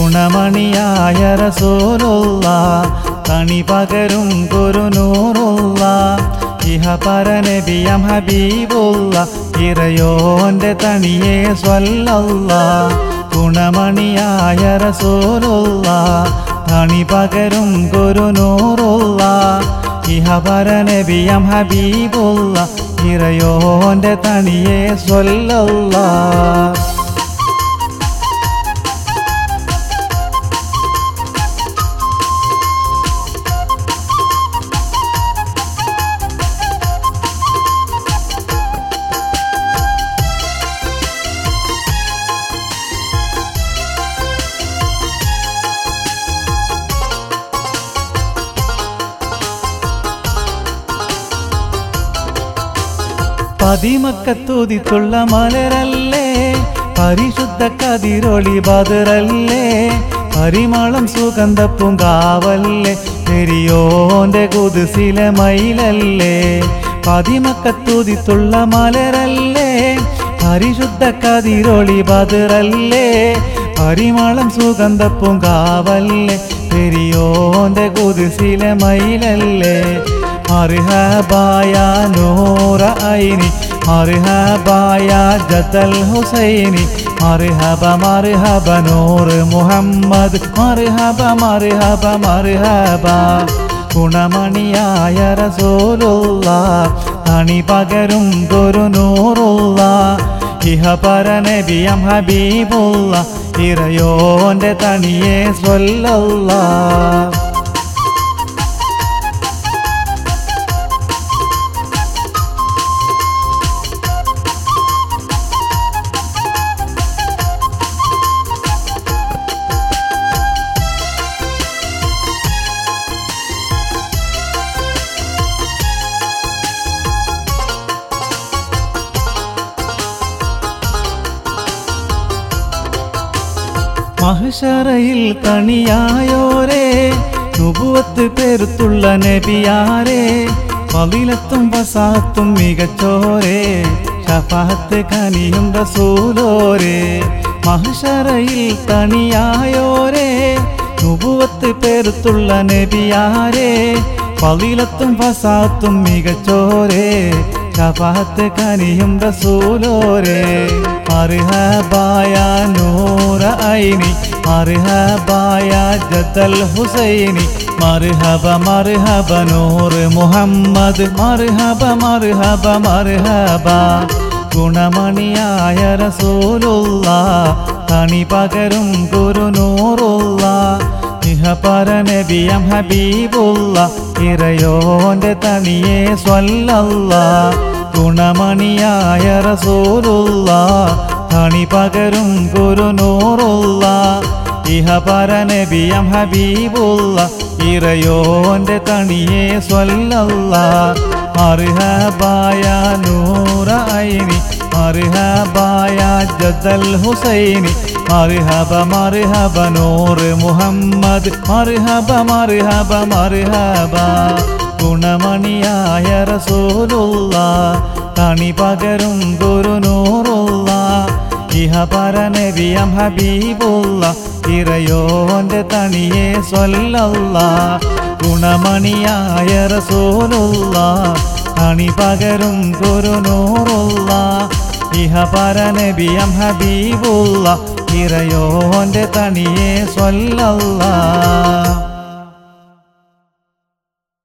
ഗുണമണിയായ റസൂലുള്ള തണി പകരും ഗുരുനൂറുള്ള ഇഹ പരനബിയം ഹബീബുള്ള ഇറയോന്റെ തണിയെ സ്വല്ലല്ല ഗുണമണിയായ റസൂലുള്ള തണി പകരും ഗുരുനൂറുള്ള ഇഹ പരനബിയം ഹബീബുള്ള ഇറയോന്റെ തണിയെ സ്വല്ലല്ല പതിമക്കത്തുതിത്തുള്ള മലരല്ലേ പരിശുദ്ധ കതിരൊളി ബദറല്ലേ പരിമളം സുഗന്ധപ്പുങ്കാവല്ലേ പെരിയോന്റെ കുതിസിലെ മയിലല്ലേ പതിമക്കത്തുതിത്തുള്ള മലരല്ലേ പരിശുദ്ധ കതിരൊളി ബദറല്ലേ പരിമളം സുഗന്ധപ്പുങ്കാവല്ലേ പെരിയോന്റെ കുതിസിലെ മയിലല്ലേ മർഹബായ നൂറ ഐനി മർഹബായ ജതൽ ഹുസൈനി മർഹബ മർഹബ നൂർ മുഹമ്മദ് മർഹബ മർഹബ മർഹബ ഗുണമണിയായ റസൂലുള്ള അണി പകരും ഗുരുനൂറുള്ള ഇഹ പരനബിയം ഹബീബുള്ള ഇറയോന്റെ തണിയെ സ്വല്ലല്ല മഹിഷറയിൽ കണിയായോരേ നുപുവത്ത് പെരുത്തുള്ള നബിയാരേ പതിലത്തും വസാത്തും മികച്ചോരേ ഷഫാത്ത് കനിയും റസൂലോരേ മഹിഷറയിൽ കണിയായോരേ നുപുവത്ത് പെരുത്തുള്ള നബിയാരേ പതിലത്തും വസാത്തും മികച്ചോരേ ഷഫാത്ത് കനിയും റസൂലോരേ മർഹബായ നൂറ ഐനി മർഹബായ ജതൽ ഹുസൈനി മർഹബ മർഹബ നൂർ മുഹമ്മദ് മർഹബ മർഹബ മർഹബ ഗുണമണിയായ റസൂലുള്ള തണി പകരും ഗുരുനൂറുള്ള ഇഹ പരനബിയം ഹബീബുള്ള ഇറയോന്റെ തണിയെ സ്വല്ലല്ല ഗുണമണിയായ റസൂലുള്ള തണി പകരും ഗുരുനൂറുള്ള ഇഹ പരനബിയം ഹബീബുള്ള ഇറയോന്റെ തണിയെ സ്വല്ലല്ല മർഹബായ നൂറ ഐനി മർഹബായ ജദൽ ഹുസൈനി മർഹബ മർഹബ നൂർ മുഹമ്മദ് മർഹബ മർഹബ മർഹബ ഗുണമണിയായ റസൂലുള്ള തണി പകരും ഗുരുനൂറുള്ള ഇഹ പരനബിയം ഹബീബുള്ള ഇറയോന്റെ തണിയെ സ്വല്ലല്ല ഗുണമണിയായ റസൂലുള്ള തണി പകരും ഗുരുനൂറുള്ള ഇഹ പരനബിയം ഹബീബുള്ള ഇറയോന്റെ തണിയെ സ്വല്ലല്ല